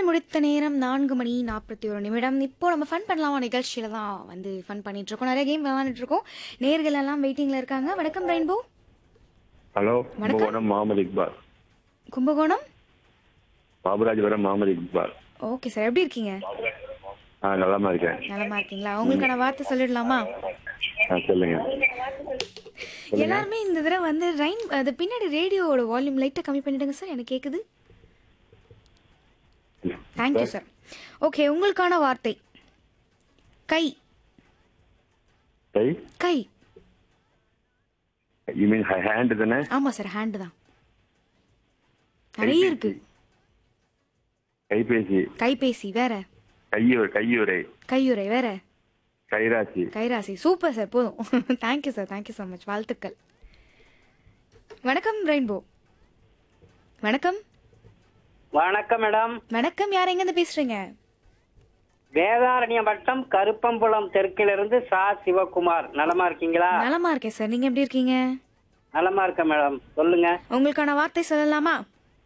முடித்த நேரம் நான்கு மணி நாற்பத்தி ஒரு நிமிடம் இப்போ நம்ம ஃபன் பண்ணலாமா நிகழ்ச்சியில தான் வந்து ஃபன் பண்ணிட்டு இருக்கோம் நிறைய கேம் விளையாண்டுட்டு இருக்கோம் நேர்கள் எல்லாம் வெயிட்டிங்ல இருக்காங்க வணக்கம் ரெயின்போ ஹலோ வணக்கம். கும்பகோணம் முகமது இக்பால் கும்பகோணம் பாபுராஜபுரம் முகமது இக்பால் ஓகே சார் எப்படி இருக்கீங்க ஆ நலமா இருக்கேன் நலமா இருக்கீங்களா உங்களுக்கான வார்த்தை சொல்லிடலாமா ஆ சொல்லுங்க எல்லாருமே இந்த தடவை வந்து ரைன் அது பின்னாடி ரேடியோவோட வால்யூம் லைட்டா கம்மி பண்ணிடுங்க சார் எனக்கு கேக்குது தேங்க்யூ சார் ஓகே உங்களுக்கான வார்த்தை கை கை கை யூ மீன் ஹேண்ட் தானே ஆமா சார் ஹேண்டு தான் நிறைய இருக்கு கைபேசி கைபேசி வேற கையூர் கையூரை கையுறை வேற கைராசி கைராசி சூப்பர் சார் போதும் thank you sir thank you so much வாழ்த்துக்கள் வணக்கம் ரெயின்போ வணக்கம் வணக்கம் மேடம் வணக்கம் யார் எங்கேருந்து பேசுறீங்க வேதாரண்யம் வட்டம் கருப்பம்புலம் தெற்கிலிருந்து சா சிவகுமார் நலமா இருக்கீங்களா நலமா இருக்கேன் சார் நீங்க எப்படி இருக்கீங்க நலமா இருக்கேன் மேடம் சொல்லுங்க உங்களுக்கான வார்த்தை சொல்லலாமா